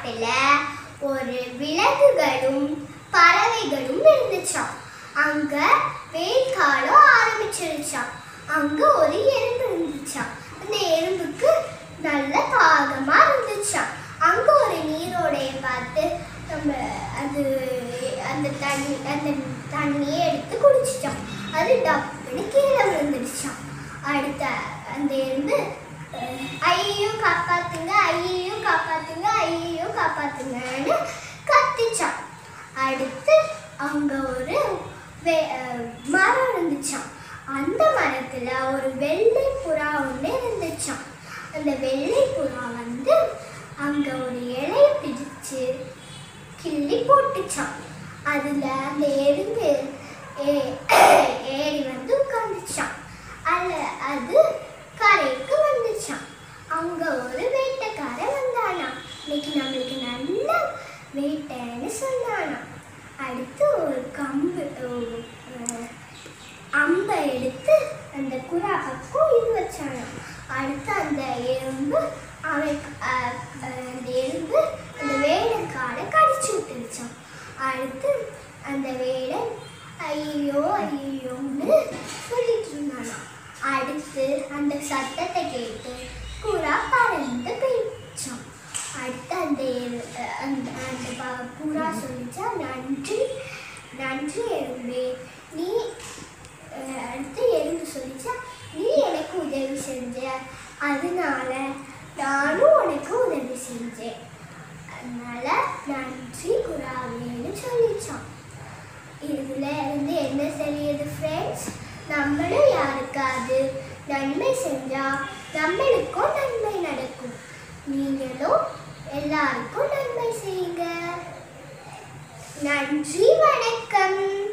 காட்டுல ஒரு விலங்குகளும் பறவைகளும் இருந்துச்சாம் அங்க வெயில் காலம் ஆரம்பிச்சிருச்சாம் அங்க ஒரு எறும்பு இருந்துச்சாம் அந்த எறும்புக்கு நல்ல தாகமா இருந்துச்சாம் அங்க ஒரு நீரோடைய பார்த்து நம்ம அது அந்த தண்ணி அந்த தண்ணியை எடுத்து குடிச்சிச்சாம் அது டப்புன்னு கீழே விழுந்துருச்சாம் அடுத்த அந்த எறும்பு அஹ், ஐயையோ காப்பாத்துங்க ஐயையோ காப்பாத்துங்க ஐயையோ காப்பாத்துங்கன்னு கத்திச்சான் அடுத்து அங்க ஒரு வே- அஹ், மரம் இருந்துச்சாம் அந்த மரத்துல ஒரு வெள்ளை புறா ஒன்று இருந்துச்சாம் அந்த வெள்ளை புறா வந்து அங்க ஒரு இலைய பிடிச்சு கிள்ளி போட்டுச்சான் அதுல அந்த எறும்பு ஏ- ஏறி வந்து உட்காந்துச்சான் அல்ல அது கரைக்கு வந்துச்சான் அங்க ஒரு வேட்டைக்காரன் வந்தானா இன்னைக்கு நம்மளுக்கு நல்ல வேட்டைன்னு சொன்னானா அடுத்து ஒரு கம்பு ஒரு, அஹ், அம்பை எடுத்து அந்த குரா பக்கம் இது வச்சானா அடுத்து அந்த எறும்பு அவன் அஹ், அஹ், அந்த எறும்பு அந்த வேடக்காரை கடிச்சு விட்டுருச்சான் அடுத்து அந்த வேடன் ஐயோ ஐயோன்னு சொல்லிட்டு இருந்தானா அடுத்து அந்த சத்தத்தை கேட்டு புறா பறந்து போயிடுச்சான் அடுத்து அந்த எரு- அஹ் அந்த அந்த ப- புறா சொல்லிச்சா நன்றி நன்றி எறும்பே நீ அஹ் அடுத்து எறும்பு சொல்லிச்சா நீ எனக்கு உதவி செஞ்ச அதனால நானும் உனக்கு உதவி செஞ்சேன் அதனால நன்றி குராவேன்னு சொல்லிச்சான் இதுல இருந்து என்ன தெரியுது ஃப்ரெண்ட்ஸ் நம்மளும் யாருக்காவது நன்மை செஞ்சா நம்மளுக்கும் நன்மை நடக்கும் நீங்களும் எல்லாருக்கும் நன்மை செய்யுங்க நன்றி வணக்கம்